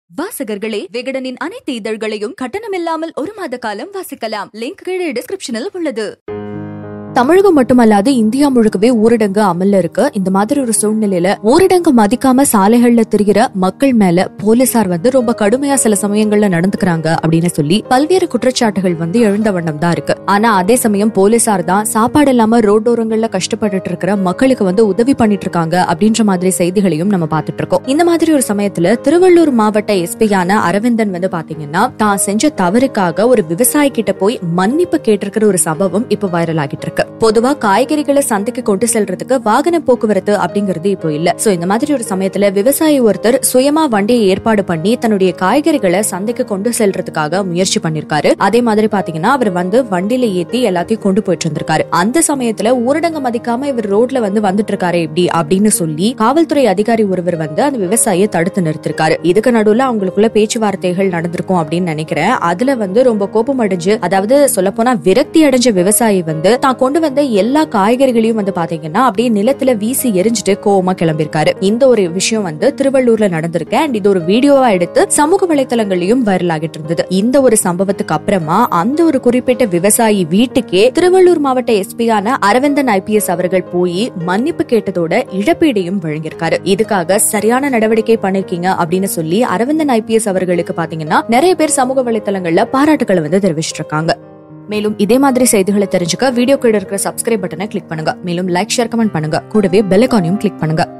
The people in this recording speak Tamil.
வாசகர்களே விகடனின் அனைத்து இதழ்களையும் கட்டணமில்லாமல் ஒரு மாத காலம் வாசிக்கலாம் லிங்க் கீழே டிஸ்கிரிப்ஷனில் உள்ளது தமிழகம் மட்டுமல்லாது இந்தியா முழுக்கவே ஊரடங்கு அமல்ல இருக்கு இந்த மாதிரி ஒரு சூழ்நிலையில ஊரடங்கு மதிக்காம சாலைகள்ல திரிகிற மக்கள் மேல போலீசார் வந்து ரொம்ப கடுமையா சில சமயங்கள்ல நடந்துக்கிறாங்க அப்படின்னு சொல்லி பல்வேறு குற்றச்சாட்டுகள் வந்து எழுந்த வண்ணம் தான் இருக்கு ஆனா அதே சமயம் போலீசார் தான் சாப்பாடு இல்லாம ரோட்டோரங்கள்ல கஷ்டப்பட்டுட்டு இருக்கிற மக்களுக்கு வந்து உதவி பண்ணிட்டு இருக்காங்க அப்படின்ற மாதிரி செய்திகளையும் நம்ம பார்த்துட்டு இருக்கோம் இந்த மாதிரி ஒரு சமயத்துல திருவள்ளூர் மாவட்ட எஸ்பியான அரவிந்தன் வந்து பாத்தீங்கன்னா தான் செஞ்ச தவறுக்காக ஒரு விவசாயி கிட்ட போய் மன்னிப்பு கேட்டிருக்கிற ஒரு சம்பவம் இப்ப வைரல் ஆகிட்டு இருக்கு பொதுவா காய்கறிகளை சந்தைக்கு கொண்டு செல்றதுக்கு வாகன போக்குவரத்து அப்படிங்கிறது இப்போ இல்ல சோ இந்த மாதிரி ஒரு சமயத்துல விவசாயி ஒருத்தர் சுயமா வண்டியை ஏற்பாடு பண்ணி தன்னுடைய காய்கறிகளை சந்தைக்கு கொண்டு செல்றதுக்காக முயற்சி பண்ணிருக்காரு அதே மாதிரி பாத்தீங்கன்னா அவர் வந்து வண்டியில ஏத்தி எல்லாத்தையும் கொண்டு போயிட்டு இருந்திருக்காரு அந்த சமயத்துல ஊரடங்கு மதிக்காம இவர் ரோட்ல வந்து வந்துட்டு இருக்காரு இப்படி அப்படின்னு சொல்லி காவல்துறை அதிகாரி ஒருவர் வந்து அந்த விவசாயியை தடுத்து நிறுத்திருக்காரு இதுக்கு நடுவுல அவங்களுக்குள்ள பேச்சுவார்த்தைகள் நடந்திருக்கும் அப்படின்னு நினைக்கிறேன் அதுல வந்து ரொம்ப கோபம் அடைஞ்சு அதாவது சொல்ல போனா விரக்தி அடைஞ்ச விவசாயி வந்து தான் கொண்டு வந்த எல்லா காய்கறிகளையும் வந்து பாத்தீங்கன்னா அப்படியே நிலத்துல வீசி எரிஞ்சுட்டு கோவமா கிளம்பியிருக்காரு இந்த ஒரு விஷயம் வந்து திருவள்ளூர்ல நடந்திருக்கு அண்ட் இது ஒரு வீடியோவா எடுத்து சமூக வலைத்தளங்களையும் வைரல் ஆகிட்டு இருந்தது இந்த ஒரு சம்பவத்துக்கு அப்புறமா அந்த ஒரு குறிப்பிட்ட விவசாயி வீட்டுக்கே திருவள்ளூர் மாவட்ட எஸ்பியான அரவிந்தன் ஐபிஎஸ் அவர்கள் போய் மன்னிப்பு கேட்டதோட இழப்பீடையும் வழங்கியிருக்காரு இதுக்காக சரியான நடவடிக்கை பண்ணிருக்கீங்க அப்படின்னு சொல்லி அரவிந்தன் ஐபிஎஸ் அவர்களுக்கு பாத்தீங்கன்னா நிறைய பேர் சமூக வலைத்தளங்கள்ல பாராட்டுகளை வந்து தெரிவிச்சிட்டு இருக்காங்க மேலும் இதே மாதிரி செய்திகளை தெரிஞ்சுக்க வீடியோ கீழ இருக்கிற சப்ஸ்கிரைப் பட்டனை கிளிக் பண்ணுங்க மேலும் லைக் ஷேர் கமெண்ட் பண்ணுங்க கூடவே பெல் ஐகானையும் கிளிக் பண்ணுங்க